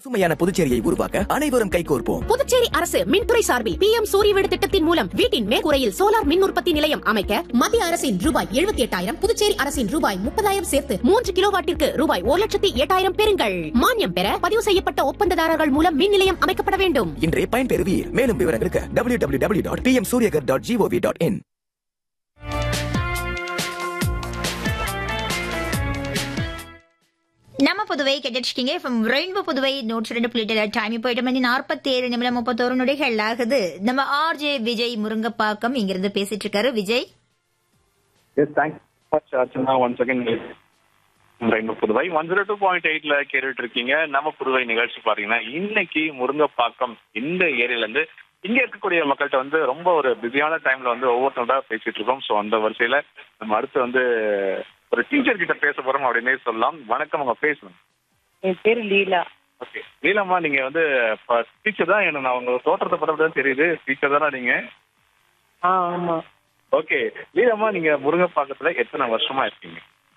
பசுமையான புதுச்சேரியை உருவாக்க அனைவரும் கைகோர்ப்போம் புதுச்சேரி அரசு மின்துறை சார்பில் பி எம் சூரிய வீடு திட்டத்தின் மூலம் வீட்டின் மேற்கூரையில் சோலார் மின் உற்பத்தி நிலையம் அமைக்க மத்திய அரசின் ரூபாய் எழுபத்தி எட்டாயிரம் புதுச்சேரி அரசின் ரூபாய் முப்பதாயிரம் சேர்த்து மூன்று கிலோவாட்டிற்கு ரூபாய் ஒரு லட்சத்தி எட்டாயிரம் பெறுங்கள் மானியம் பெற பதிவு செய்யப்பட்ட ஒப்பந்ததாரர்கள் மூலம் மின் நிலையம் அமைக்கப்பட வேண்டும் இன்றே பயன்பெறுவீர் மேலும் விவரங்களுக்கு W W W dot P M Suryaghar dot gov dot in நம்ம புதுவை கேட்டுருக்கீங்க ஃப்ரம் ரெயின்போ புதுவை நூற்றி ரெண்டு புள்ளி டைம் இப்போ எட்டு மணி நாற்பத்தி ஏழு நிமிடம் முப்பத்தோரு நொடிகள் ஆகுது நம்ம ஆர்ஜே விஜய் முருங்கப்பாக்கம் இங்கிருந்து பேசிட்டு இருக்காரு Vijay S thanks much Archana one second ரெண்டு Puduvai one zero two point எயிட்ல கேட்டுட்டு இருக்கீங்க நம்ம புதுவை நிகழ்ச்சி பாத்தீங்கன்னா இன்னைக்கு முருங்கப்பாக்கம் இந்த ஏரியால இருந்து இங்க இருக்கக்கூடிய மக்கள்கிட்ட வந்து ரொம்ப ஒரு பிஸியான டைம்ல வந்து ஒவ்வொருத்தரோட பேசிட்டு இருக்கோம் ஸோ அந்த வரிசையில நம்ம அடுத்து வந்து ஒரு டீச்சர் கிட்ட பேச போறோம் அப்படின்னே சொல்லலாம் வணக்கம் உங்க பேசணும் என் பேரு லீலா ஓகே லீலாமா நீங்க வந்து டீச்சர் தான் எனக்கு நான் உங்க தோற்றத்தை படம் தான் தெரியுது டீச்சர் தானே நீங்க ஆ ஆமா ஓகே லீலாமா நீங்க முருங்கப்பாக்கத்துல எத்தனை வருஷமா இருக்கீங்க